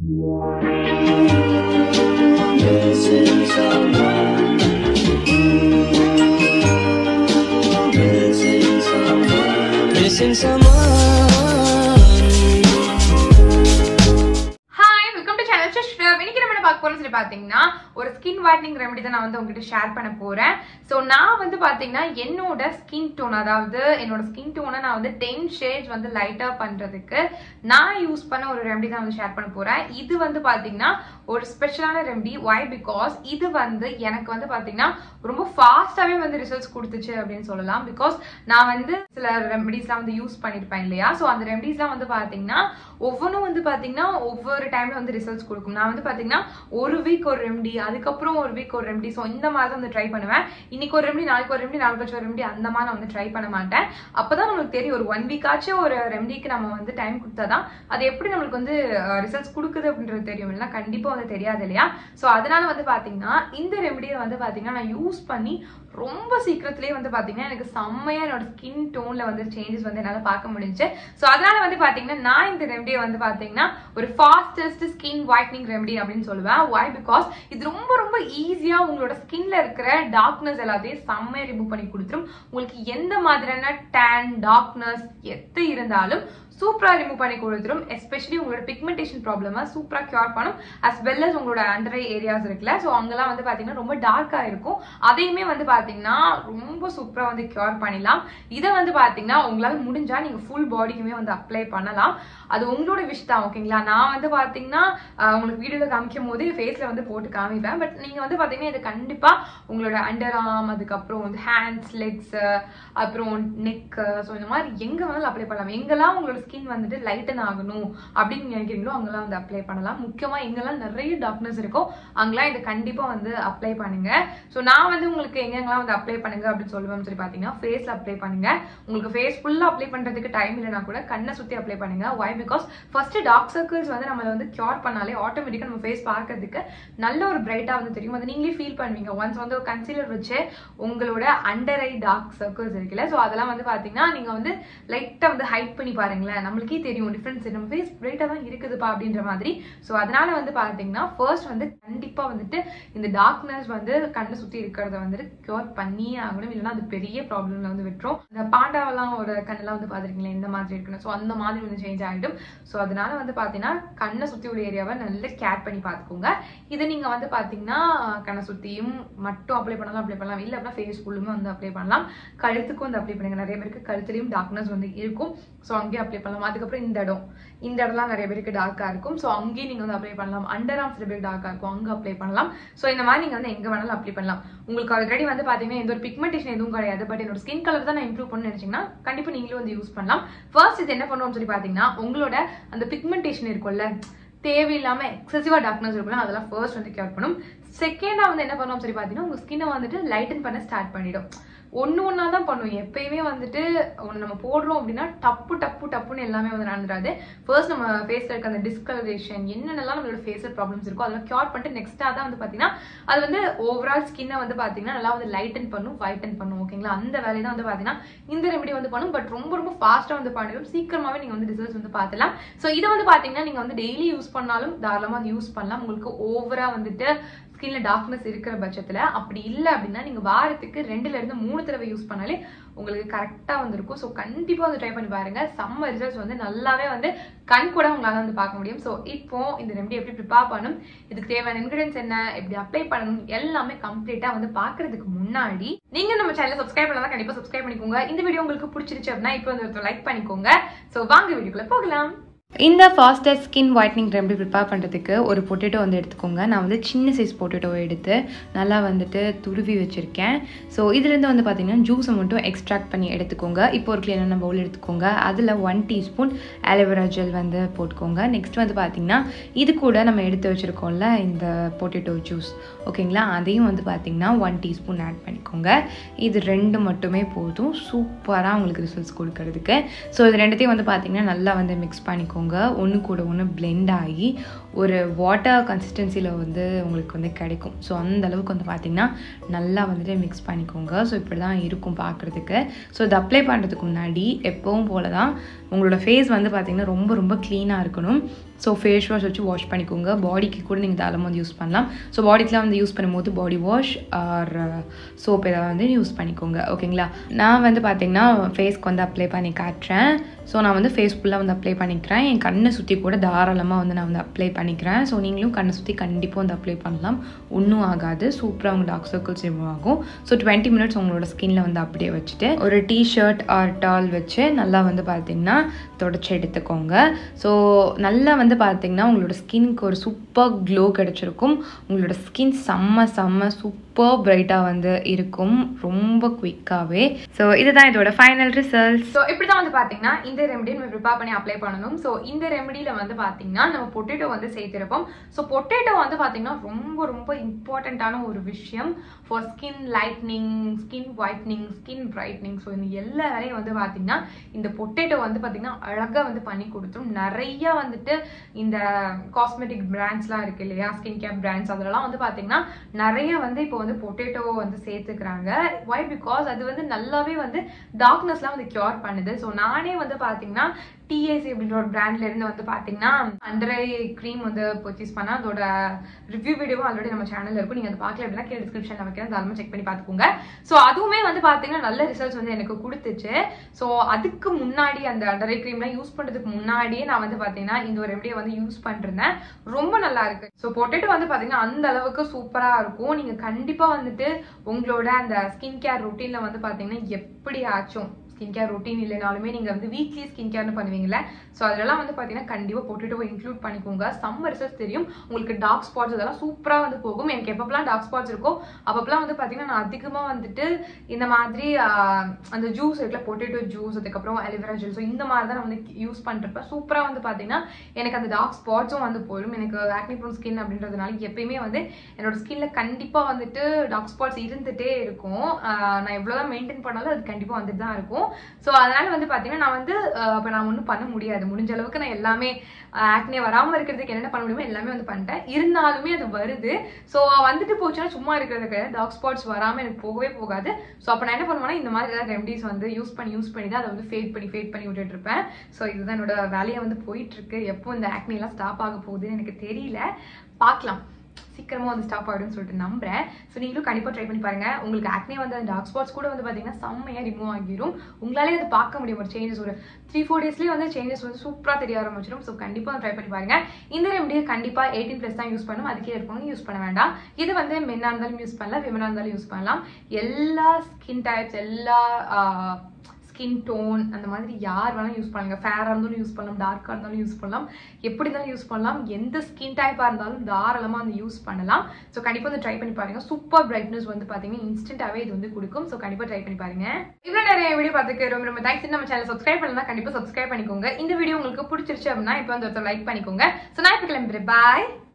Missing someone. Missing someone. Missing someone. Hi welcome to channel sister இன்னைக்கு நம்ம என்ன பார்க்க போறோம்னு சொல்லி பாத்தீங்கன்னா ஒரு ஸ்கின் வைட்னிங் ரெமெடி தான் நான் வந்து உங்ககிட்ட ஷேர் பண்ண போறேன் ஸோ நான் வந்து பாத்தீங்கன்னா என்னோட ஸ்கின் டோன் அதாவது என்னோட ஸ்கின் டோனை நான் வந்து டென் ஷேட்ஸ் வந்து லைட்டா பண்றதுக்கு நான் யூஸ் பண்ண ஒரு ரெமெடி தான் வந்து ஷேர் பண்ண போறேன் இது வந்து பாத்தீங்கன்னா ஒரு ஸ்பெஷலான ரெமெடி ஒய் பிகாஸ் இது வந்து எனக்கு வந்து பாத்தீங்கன்னா ரொம்ப ஃபாஸ்டாவே வந்து ரிசல்ட்ஸ் கொடுத்துச்சு அப்படின்னு சொல்லலாம் பிகாஸ் நான் வந்து சில ரெமெடிஸ்லாம் வந்து யூஸ் பண்ணியிருப்பேன் இல்லையா ஸோ அந்த ரெமெடிஸ்லாம் வந்து பாத்தீங்கன்னா ஒவ்வொன்றும் வந்து பாத்தீங்கன்னா ஒவ்வொரு டைம்ல வந்து ரிசல்ட்ஸ் கொடுக்கும் நான் வந்து பாத்தீங்கன்னா ஒரு வீக் ஒரு ரெமெடி அதுக்கப்புறம் ஒரு வீக் ஒரு ரெமெடி ஸோ இந்த மாதிரி தான் வந்து ட்ரை பண்ணுவேன் இன்னைக்கு ஒரு ரெமெடி நாளைக்கு ஒரு ரெமெடி நாளைக்கு ஒரு ரெமெடி அந்த மாதிரி நான் வந்து ட்ரை பண்ண மாட்டேன் அப்பதான் நம்மளுக்கு தெரியும் ஒரு ஒன் வீக்காச்சும் ஒரு ரெமெடிக்கு நம்ம வந்து டைம் கொடுத்தாதான் அது எப்படி நம்மளுக்கு வந்து ரிசல்ட்ஸ் கொடுக்குது அப்படின்றது தெரியும் இல்லைன்னா கண்டிப்பா வந்து தெரியாது இல்லையா ஸோ அதனால வந்து பாத்தீங்கன்னா இந்த ரெமெடியை வந்து பாத்தீங்கன்னா நான் யூஸ் பண்ணி ரொம்ப சீக்கிரத்திலேயே வந்து பாத்தீங்கன்னா எனக்கு செம்மையா என்னோட ஸ்கின் டோன்ல வந்து சேஞ்சஸ் வந்து என்னால பார்க்க முடிஞ்சு ஸோ அதனால வந்து பாத்தீங்கன்னா நான் இந்த ரெமெடியை வந்து பாத்தீங்கன்னா ஒரு ஃபாஸ்டஸ்ட் ஸ்கின் ஒயிட்னிங் ரெமெடி அப்படின்னு சொல்லுவேன் ஒய் பிகாஸ் இது ரொம்ப ரொம்ப ஈஸியா உங்களோட ஸ்கின்ல இருக்கிற டார்க்னஸ் எல்லாத்தையும் செம்மையா ரிமூவ் பண்ணி கொடுத்துரும் உங்களுக்கு எந்த மாதிரியான டேன் டார்க்னஸ் எது இருந்தாலும் சூப்பரா ரிமூவ் பண்ணி கொடுத்துரும் எஸ்பெஷலி உங்களோட பிக்மெண்டேஷன் ப்ராப்ளமா சூப்பரா கியூர் பண்ணும் அஸ் வெல் அஸ் உங்களோட அண்டர் ஐ ஏரியாஸ் இருக்குல்ல ஸோ அங்கெல்லாம் வந்து பாத்தீங்கன்னா ரொம்ப டார்க்கா இருக்கும் அதையுமே வந்து பாத்தீங்கன்னா ரொம்ப சூப்பரா வந்து கியூர் பண்ணிடலாம் இதை வந்து பாத்தீங்கன்னா உங்களால முடிஞ்சா நீங்க ஃபுல் பாடிக்குமே வந்து அப்ளை பண்ணலாம் அது உங்களோட விஷ் தான் ஓகேங்களா நான் வந்து பாத்தீங்கன்னா ஆஹ் உங்களுக்கு வீடியோல காமிக்கும் போது ஃபேஸ்ல வந்து போட்டு காமிப்பேன் பட் நீங்க வந்து பாத்தீங்கன்னா இது கண்டிப்பா உங்களோட அண்டர் ஆர்ம் அதுக்கப்புறம் வந்து ஹேண்ட்ஸ் லெக்ஸ் அப்புறம் நெக் ஸோ இந்த மாதிரி எங்க வேணாலும் அப்ளை பண்ணலாம் எங்கெல்லாம் உங்களோட ஸ்கின் வந்துட்டு லைட்டன் ஆகணும் அப்படின்னு நினைக்கிறீங்களோ அங்கெல்லாம் வந்து அப்ளை பண்ணலாம் முக்கியமா எங்கெல்லாம் நிறைய டார்க்னஸ் இருக்கோ அங்கெல்லாம் இதை கண்டிப்பா வந்து அப்ளை பண்ணுங்க ஸோ நான் வந்து உங்களுக்கு எங்கெங்கெல்லாம் வந்து அப்ளை பண்ணுங்க அப்படின்னு சொல்லுவேன் சொல்லி பாத்தீங்கன்னா ஃபேஸ்ல அப்ளை பண்ணுங்க உங்களுக்கு ஃபேஸ் ஃபுல்லா அப்ளை பண்றதுக்கு டைம் இல்லைனா கூட கண்ணை சுத்தி அப்ளை பண்ணுங்க why because first dark circles வந்து நம்மள வந்து கியூர் பண்ணாலே ஆட்டோமேட்டிக்கா நம்ம ஃபேஸ் பார்க்கறதுக்கு நல்ல ஒரு பிரைட்டா வந்து தெரியும் அது நீங்களே ஃபீல் பண்ணுவீங்க ஒன்ஸ் வந்து கன்சீலர் வச்சு உங்களோட அண்டர் ஐ டார்க் சர்க்கிள்ஸ் இருக்குல்ல ஸோ அதெல்லாம் வந்து பாத்தீங்கன்னா நீங்க வந்து லைட்டா வந்து ஹைட் பண்ணி பாருங்களேன் நம்மளுக்கே தெரியும் டிஃபரன்ஸ் நம்ம ஃபேஸ் பிரைட்டா தான் இருக்குதுப்பா அப்படின்ற மாதிரி ஸோ அதனால வந்து பாத்தீங்கன்னா ஃபர்ஸ்ட் வந்து கண்டிப்பா வந்துட்டு இந்த டார்க்னஸ் வந்து கண்ணை சுத்தி இருக்கிறத வந்துட்டு கியூர் பண்ணியே ஆகணும் இல்லைன்னா அது பெரிய ப்ராப்ளம்ல வந்து விட்டுரும் இந்த பாண்டாவெல்லாம் ஒரு கண்ணெல்லாம் வந்து பாத்துருக்கீங்களா இந்த மாதிரி இருக்கணும் ஸோ அந்த மாதிரி வந்து சேஞ்ச் ஆகிடும் ஸோ அதனால வந்து பாத்தீங்கன்னா கண்ணை சுத்தி உள்ள ஏரியாவை நல்லா கேர் பண்ணி பார்த்துக்கோங்க இதை நீங்க வந்து பாத்தீங்கன்னா கண்ணை சுத்தியும் மட்டும் அப்ளை பண்ணலாம் அப்ளை பண்ணலாம் இல்லை அப்படின்னா ஃபேஸ் ஃபுல்லுமே வந்து அப்ளை பண்ணலாம் கழுத்துக்கும் வந்து அப்ளை பண்ணுங்க நிறைய பேருக்கு கழுத்துலையும் டார்க்னஸ் வந்து இருக்கும் ஸோ அங்கேயே அப்ளை பண்ணலாம் அதுக்கப்புறம் இந்த இடம் இந்த இடம்லாம் நிறைய பேருக்கு டார்க்கா இருக்கும் ஸோ அங்கேயும் நீங்க வந்து அப்ளை பண்ணலாம் அண்டர் ஆர்ம் சில பேர் டார்க்கா இருக்கும் அங்க அப்ளை பண்ணலாம் ஸோ இந்த மாதிரி நீங்க வந்து எங்க வேணாலும் அப்ளை பண்ணலாம் உங்களுக்கு ஆல்ரெடி வந்து பாத்தீங்கன்னா எந்த ஒரு பிக்மெண்டேஷன் எதுவும் கிடையாது பட் என்னோட ஸ்கின் கலர் தான் நான் இம்ப்ரூவ் பண்ணு நினைச்சீங்கன்னா கண்டிப்பா நீங்களும் வந்து யூஸ் பண்ணலாம் ஃபர்ஸ்ட் இது என்ன பண்ணுவோம்னு சொல்லி பாத்தீங்கன்னா உங்களோட அந்த பிக்மெண்டேஷன் இருக்கும்ல தேவையில்லாம எக்ஸசிவா டார்க்னஸ் இருக்கும்ல அதெல்லாம் ஃபர்ஸ்ட் வந்து கியூர் பண்ணும் செகண்டா வந்து என்ன பண்ணுவோம் சொல்லி பாத்தீங்கன்னா உங்க ஸ்கின்னை வந்துட்டு லைட்டன் பண்ண ஸ்டார்ட் பண்ணிடும் ஒன்று ஒன்றா தான் பண்ணுவோம் எப்பயுமே வந்துட்டு ஒன்று நம்ம போடுறோம் அப்படின்னா டப்பு டப்பு டப்புன்னு எல்லாமே வந்து நடந்துடாது ஃபர்ஸ்ட் நம்ம ஃபேஸில் இருக்க அந்த டிஸ்கலரேஷன் என்னென்னலாம் நம்மளோட ஃபேஸில் ப்ராப்ளம்ஸ் இருக்கோ அதெல்லாம் கியூர் பண்ணிட்டு நெக்ஸ்ட்டாக தான் வந்து பார்த்தீங்கன்னா அது வந்து ஓவரால் ஸ்கின்னை வந்து பார்த்தீங்கன்னா நல்லா வந்து லைட்டன் பண்ணும் வைட்டன் பண்ணும் ஓகேங்களா அந்த வேலையை தான் வந்து பார்த்தீங்கன்னா இந்த ரெமெடி வந்து பண்ணும் பட் ரொம்ப ரொம்ப ஃபாஸ்ட்டாக வந்து பண்ணிடும் சீக்கிரமாகவே நீங்கள் வந்து ரிசல்ட்ஸ் வந்து பார்த்துலாம் ஸோ இதை வந்து பார்த்தீங்கன்னா நீங்கள் வந்து டெய்லி யூஸ் பண்ணாலும் தாராளமாக அது யூஸ் பண்ணலாம் உங்களுக்கு ஓவராக வந்துட்டு ஸ்கின்ல டார்க்னஸ் இருக்கிற பட்சத்துல அப்படி இல்லை அப்படின்னா நீங்க வாரத்துக்கு ரெண்டுல இருந்து மூணு தடவை யூஸ் பண்ணாலே உங்களுக்கு கரெக்டா வந்திருக்கும் ஸோ கண்டிப்பா வந்து ட்ரை பண்ணி பாருங்க செம்ம ரிசல்ட்ஸ் வந்து நல்லாவே வந்து கண் கூட உங்களால வந்து பார்க்க முடியும் ஸோ இப்போ இந்த ரெமெடி எப்படி ப்ரிப்பேர் பண்ணணும் இதுக்கு தேவையான இன்கிரியன்ஸ் என்ன எப்படி அப்ளை பண்ணணும் எல்லாமே கம்ப்ளீட்டா வந்து பாக்குறதுக்கு முன்னாடி நீங்க நம்ம சேனலை சப்ஸ்கிரைப் பண்ணலாம் கண்டிப்பா சப்ஸ்கிரைப் பண்ணிக்கோங்க இந்த வீடியோ உங்களுக்கு பிடிச்சிருச்சு அப்படின்னா இப்போ வந்து ஒருத்தர் லைக் பண்ணிக்கோங்க ஸோ வாங்க வீடியோக்குள்ள போகலாம் இந்த fastest skin whitening remedy prepare பண்ணுறதுக்கு ஒரு பொட்டேட்டோ வந்து எடுத்துக்கோங்க நான் வந்து சின்ன சைஸ் பொட்டேட்டோவை எடுத்து நல்லா வந்துட்டு துருவி வச்சுருக்கேன் ஸோ இதுலேருந்து வந்து பார்த்தீங்கன்னா ஜூஸை மட்டும் எக்ஸ்ட்ராக்ட் பண்ணி எடுத்துக்கோங்க இப்போ ஒரு கிளீனான பவுல் எடுத்துக்கோங்க அதில் ஒன் டீஸ்பூன் ஆலோவேரா ஜெல் வந்து போட்டுக்கோங்க நெக்ஸ்ட் வந்து பார்த்தீங்கன்னா இது கூட நம்ம எடுத்து வச்சுருக்கோம்ல இந்த பொட்டேட்டோ ஜூஸ் ஓகேங்களா அதையும் வந்து பார்த்தீங்கன்னா ஒன் டீஸ்பூன் ஆட் பண்ணிக்கோங்க இது ரெண்டு மட்டுமே போதும் சூப்பராக உங்களுக்கு ரிசல்ட்ஸ் கொடுக்கறதுக்கு ஸோ இது ரெண்டுத்தையும் வந்து பார்த்தீங்கன்னா நல்லா வந்து மிக்ஸ் பண்ணிக்கோங்க ஒன்று கூட ஒன்று blend ஆகி ஒரு வாட்டர் கன்சிஸ்டன்சியில் வந்து உங்களுக்கு வந்து கிடைக்கும் ஸோ அந்த அளவுக்கு வந்து பார்த்திங்கன்னா நல்லா வந்துட்டு மிக்ஸ் பண்ணிக்கோங்க ஸோ இப்படி தான் இருக்கும் பார்க்குறதுக்கு ஸோ இது அப்ளை பண்ணுறதுக்கு முன்னாடி எப்பவும் போல தான் உங்களோட ஃபேஸ் வந்து பார்த்திங்கன்னா ரொம்ப ரொம்ப க்ளீனாக இருக்கணும் ஸோ ஃபேஸ் வாஷ் வச்சு வாஷ் பண்ணிக்கோங்க பாடிக்கு கூட நீங்கள் தாராளமாக வந்து யூஸ் பண்ணலாம் ஸோ பாடிக்கெலாம் வந்து யூஸ் பண்ணும்போது பாடி வாஷ் ஆர் சோப் ஏதாவது வந்து யூஸ் பண்ணிக்கோங்க ஓகேங்களா நான் வந்து பார்த்தீங்கன்னா ஃபேஸ்க்கு வந்து அப்ளை பண்ணி காட்டுறேன் ஸோ நான் வந்து ஃபேஸ் ஃபுல்லாக வந்து அப்ளை பண்ணிக்கிறேன் என் கண்ணை சுற்றி கூட தாராளமாக வந்து நான் வந்து அப்ளை பண்ணிக்கிறேன் ஸோ நீங்களும் கண்ணை சுற்றி கண்டிப்பாக வந்து அப்ளை பண்ணலாம் ஒன்றும் ஆகாது சூப்பராக உங்கள் டார்க் சர்க்கிள்ஸ் ரிமூவ் ஆகும் ஸோ டுவெண்ட்டி மினிட்ஸ் உங்களோட ஸ்கின்ல வந்து அப்படியே வச்சுட்டு ஒரு டிஷர்ட் ஆர் டால் வச்சு நல்லா வந்து பார்த்தீங்கன்னா தொடச்சி எடுத்துக்கோங்க ஸோ நல்லா வந்து பார்த்தீங்கன்னா உங்களோட ஸ்கின்க்கு ஒரு சூப்பர் க்ளோ கிடச்சிருக்கும் உங்களோட ஸ்கின் செம்ம செம்ம சூப்பர் பிரைட்டாக வந்து இருக்கும் ரொம்ப குயிக்காகவே ஸோ இதுதான் இதோட ஃபைனல் ரிசல்ட்ஸ் ஸோ இப்படி தான் வந்து பார்த்தீங்கன்னா இந்த ரெமெடி நம்ம ப்ரிப்பேர் பண்ணி அப்ளை பண்ணணும் ஸோ இந்த ரெமெடியில் வந்து பார்த்தீங்கன்னா நம்ம பொட்டேட்டோ வந்து சேர்த்திருப்போம் ஸோ பொட்டேட்டோ வந்து பார்த்தீங்கன்னா ரொம்ப ரொம்ப இம்பார்ட்டண்ட்டான ஒரு விஷயம் for skin lightening skin whitening skin brightening so இந்த எல்லா வேலையும் வந்து பார்த்தீங்கன்னா இந்த பொட்டேட்டோ வந்து பார்த்தீங்கன்னா அழகாக வந்து பண்ணி கொடுத்துரும் நிறைய வந்துட்டு இந்த காஸ்மெட்டிக் பிராண்ட்ஸ்லாம் இருக்கு இல்லையா ஸ்கின் கேர் பிராண்ட்ஸ் அதெல்லாம் வந்து பார்த்தீங்கன்னா நிறைய வந்து இப்போ வந்து பொட்டேட்டோ வந்து சேர்த்துக்கிறாங்க ஒய் பிகாஸ் அது வந்து நல்லாவே வந்து டார்க்னஸ்லாம் வந்து கியூர் பண்ணுது ஸோ நானே வந்து பார்த்தீங்கன்னா டிஏசி அப்படின்ற ஒரு பிராண்ட்ல இருந்து வந்து பார்த்தீங்கன்னா அண்டர் ஐ க்ரீம் வந்து பர்ச்சேஸ் பண்ணால் அதோட ரிவ்யூ வீடியோவும் ஆல்ரெடி நம்ம சேனல்ல இருக்கும் நீங்கள் அதை பார்க்கல அப்படின்னா கீழே டிஸ்கிரிப்ஷனில் வைக்கிறேன் தாராளமாக செக் பண்ணி பார்த்துக்கோங்க ஸோ அதுவுமே வந்து பார்த்தீங்கன்னா நல்ல ரிசல்ட்ஸ் வந்து எனக்கு கொடுத்துச்சு ஸோ அதுக்கு முன்னாடி அந்த அண்டர் ஐ க்ரீம்லாம் யூஸ் பண்ணுறதுக்கு முன்னாடியே நான் வந்து பார்த்தீங்கன்னா இந்த ஒரு ரெமடியை வந்து யூஸ் பண்ணிருந்தேன் ரொம்ப நல்லா இருக்கு ஸோ பொட்டேட்டோ வந்து பார்த்தீங்கன்னா அந்த அளவுக்கு சூப்பராக இருக்கும் நீங்கள் கண்டிப்பாக வந்துட்டு உங்களோட அந்த ஸ்கின் கேர் ரொட்டீனில் வந்து பார்த்தீங்கன்னா எப்படி ஆச்சும் ஸ்கின் கேர் ரொட்டீன் இல்லைனாலுமே நீங்கள் வந்து வீக்லி ஸ்கின் கேர்னு பண்ணுவீங்கல்ல ஸோ அதெல்லாம் வந்து பார்த்தீங்கன்னா கண்டிப்பாக பொட்டேட்டோவை இன்க்ளூட் பண்ணிக்கோங்க செம்ம ரிசல்ட்ஸ் தெரியும் உங்களுக்கு டார்க் ஸ்பாட்ஸ் அதெல்லாம் சூப்பராக வந்து போகும் எனக்கு எப்பப்பெல்லாம் டார்க் ஸ்பாட்ஸ் இருக்கோ அப்பப்பெல்லாம் வந்து பார்த்தீங்கன்னா நான் அதிகமாக வந்துட்டு இந்த மாதிரி ஆஹ், அந்த ஜூஸ் இருக்குல்ல பொட்டேட்டோ ஜூஸ் அதுக்கப்புறம் அலிவரா ஜெல் ஸோ இந்த மாதிரி தான் நான் வந்து யூஸ் பண்ணுறப்ப சூப்பராக வந்து பார்த்தீங்கன்னா எனக்கு அந்த டார்க் ஸ்பாட்ஸும் வந்து போயிடும் எனக்கு ஆக்னி ப்ரோன் ஸ்கின் அப்படின்றதுனால எப்பயுமே வந்து என்னோட ஸ்கின்ல கண்டிப்பாக வந்துட்டு டார்க் ஸ்பாட்ஸ் இருந்துகிட்டே இருக்கும் ஆஹ், நான் எவ்வளோதான் மெயின்டைன் பண்ணாலும் அது கண்டிப்பாக வந்துட்டு தான் இருக்கும் ஸோ அதனால வந்து பார்த்தீங்கன்னா நான் வந்து இப்போ நான் ஒன்றும் பண்ண முடியாது முடிஞ்ச அளவுக்கு நான் எல்லாமே ஆக்னே வராமல் இருக்கிறதுக்கு என்னென்ன பண்ண முடியுமோ எல்லாமே வந்து பண்ணிட்டேன் இருந்தாலுமே அது வருது ஸோ வந்துட்டு போச்சுன்னா சும்மா இருக்கிறது கிடையாது டார்க் ஸ்பாட்ஸ் வராமல் எனக்கு போகவே போகாது ஸோ அப்போ நான் என்ன பண்ணுவேன்னா இந்த மாதிரி ஏதாவது ரெமடிஸ் வந்து யூஸ் பண்ணி யூஸ் பண்ணி தான் அதை வந்து ஃபேட் பண்ணி ஃபேட் பண்ணி விட்டுட்டு இருப்பேன் ஸோ இதுதான் என்னோட வேலையாக வந்து போயிட்டு இருக்கு எப்போ இந்த acne எல்லாம் ஸ்டாப் ஆக போகுதுன்னு எனக்கு தெரியல பார்க்கலாம் சீக்கிரமா வந்து ஸ்டாப் ஆகிடும்னு சொல்லிட்டு நம்புறேன் ஸோ நீங்களும் கண்டிப்பாக ட்ரை பண்ணி பாருங்க உங்களுக்கு ஆக்னே வந்து அந்த டார்க் ஸ்பாட்ஸ் கூட வந்து பார்த்தீங்கன்னா செம்மையாக ரிமூவ் ஆகிரும் உங்களாலே அது பார்க்க முடியும் ஒரு சேஞ்சஸ் ஒரு த்ரீ ஃபோர் டேஸ்லேயே வந்து சேஞ்சஸ் வந்து சூப்பராக தெரிய ஆரம்பிச்சிடும் ஸோ கண்டிப்பாக ட்ரை பண்ணி பாருங்க இந்த ரெமடியை கண்டிப்பாக எயிட்டீன் ப்ளஸ் தான் யூஸ் பண்ணணும் அதுக்கே இருக்கணும் யூஸ் பண்ண வேண்டாம் இது வந்து மென்னாக இருந்தாலும் யூஸ் பண்ணலாம் விமனாக இருந்தாலும் யூஸ் பண்ணலாம் எல்லா ஸ்கின் டைப்ஸ் எல்லா ஸ்கின் டோன் அந்த மாதிரி யார் வேணாலும் யூஸ் பண்ணுங்க ஃபேராக இருந்தாலும் யூஸ் பண்ணலாம் டார்க்காக இருந்தாலும் யூஸ் பண்ணலாம் எப்படி இருந்தாலும் யூஸ் பண்ணலாம் எந்த ஸ்கின் டைப்பாக இருந்தாலும் தாராளமாக வந்து யூஸ் பண்ணலாம் ஸோ கண்டிப்பாக வந்து ட்ரை பண்ணி பாருங்க சூப்பர் பிரைட்னஸ் வந்து பார்த்தீங்கன்னா இன்ஸ்டன்ட்டாகவே இது வந்து கொடுக்கும் ஸோ கண்டிப்பாக ட்ரை பண்ணி பாருங்க இவ்வளோ நிறைய வீடியோ பார்த்துக்கு ரொம்ப ரொம்ப தேங்க்ஸ் நம்ம சேனல் சப்ஸ்கிரைப் பண்ணலாம் கண்டிப்பாக சப்ஸ்கிரைப் பண்ணிக்கோங்க இந்த வீடியோ உங்களுக்கு பிடிச்சிருச்சு அப்படின்னா இப்போ வந்து ஒருத்தர் லைக் பண்ணிக்கோங்க ஸோ நான் இப்போ கிளம்புறேன் பாய்